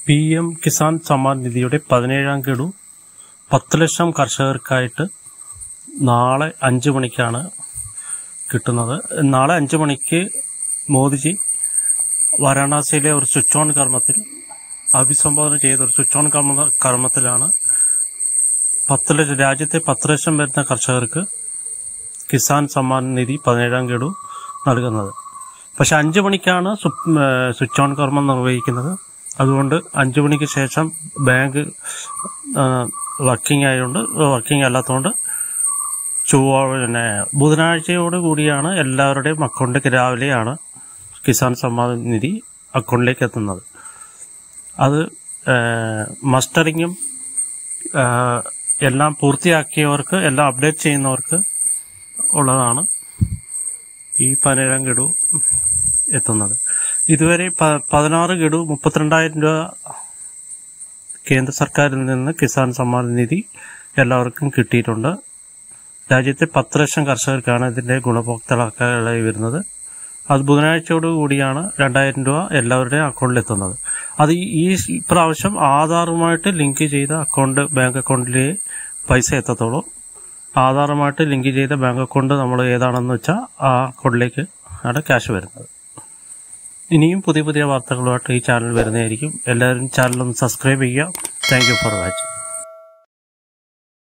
P M Kisan Samman നിധിയുടെ പതിനേഴാം ഗഡു പത്ത് ലക്ഷം കർഷകർക്കായിട്ട് നാളെ അഞ്ച് മണിക്കാണ് കിട്ടുന്നത് നാളെ അഞ്ച് മണിക്ക് മോദിജി വാരാണസിയിലെ ഒരു സ്വിച്ച് ഓൺ കർമ്മത്തിൽ അഭിസംബോധന ചെയ്ത ഒരു സ്വിച്ച് ഓൺ കർമ്മ കർമ്മത്തിലാണ് പത്ത് ലക്ഷം രാജ്യത്തെ പത്ത് ലക്ഷം വരുന്ന കർഷകർക്ക് കിസാൻ സമ്മാൻ നിധി പതിനേഴാം ഗഡു നൽകുന്നത് പക്ഷെ അഞ്ച് മണിക്കാണ് സു- ഏഹ് സ്വിച്ച് ഓൺ കർമ്മം നിർവഹിക്കുന്നത് അതുകൊണ്ട് അഞ്ച് മണിക്ക് ശേഷം ബാങ്ക് വർക്കിംഗ് ആയതുകൊണ്ട് വർക്കിംഗ് അല്ലാത്തതുകൊണ്ട് ചൊവ്വ പിന്നെ ബുധനാഴ്ചയോട് കൂടിയാണ് എല്ലാവരുടെയും അക്കൗണ്ടിലേക്ക് രാവിലെയാണ് കിസാൻ സമ്മാൻ നിധി അക്കൗണ്ടിലേക്ക് എത്തുന്നത് അത് മസ്റ്ററിങ്ങും എല്ലാം പൂർത്തിയാക്കിയവർക്ക് എല്ലാം അപ്ഡേറ്റ് ചെയ്യുന്നവർക്ക് ഉള്ളതാണ് ഈ പതിനേഴാം ഗഡു എത്തുന്നത് ഇതുവരെ പ- പതിനാറ് ഗഡു മുപ്പത്തിരണ്ടായിരം രൂപ കേന്ദ്ര സർക്കാരിൽ നിന്ന് കിസാൻ സമ്മാൻ നിധി എല്ലാവർക്കും കിട്ടിയിട്ടുണ്ട് രാജ്യത്തെ പത്ത് ലക്ഷം കർഷകർക്കാണ് ഇതിന്റെ ഗുണഭോക്താക്കളായി വരുന്നത് അത് ബുധനാഴ്ചയോട് കൂടിയാണ് രണ്ടായിരം രൂപ എല്ലാവരുടെയും അക്കൗണ്ടിൽ എത്തുന്നത് അത് ഈ- ഈ പ്രാവശ്യം ആധാറുമായിട്ട് ലിങ്ക് ചെയ്ത അക്കൗണ്ട് ബാങ്ക് അക്കൗണ്ടിലെ പൈസ എത്തത്തുള്ളൂ ആധാറുമായിട്ട് ലിങ്ക് ചെയ്ത ബാങ്ക് അക്കൗണ്ട് നമ്മൾ ഏതാണെന്ന് വെച്ചാൽ ആ അക്കൗണ്ടിലേക്ക് ആണ് ക്യാഷ് വരുന്നത് ഇനിയും പുതിയ പുതിയ വാർത്തകളുമായിട്ട് ഈ ചാനൽ വരുന്നതായിരിക്കും എല്ലാവരും ചാനൽ ഒന്ന് സബ്സ്ക്രൈബ് ചെയ്യുക താങ്ക് യു ഫോർ വാച്ചിങ്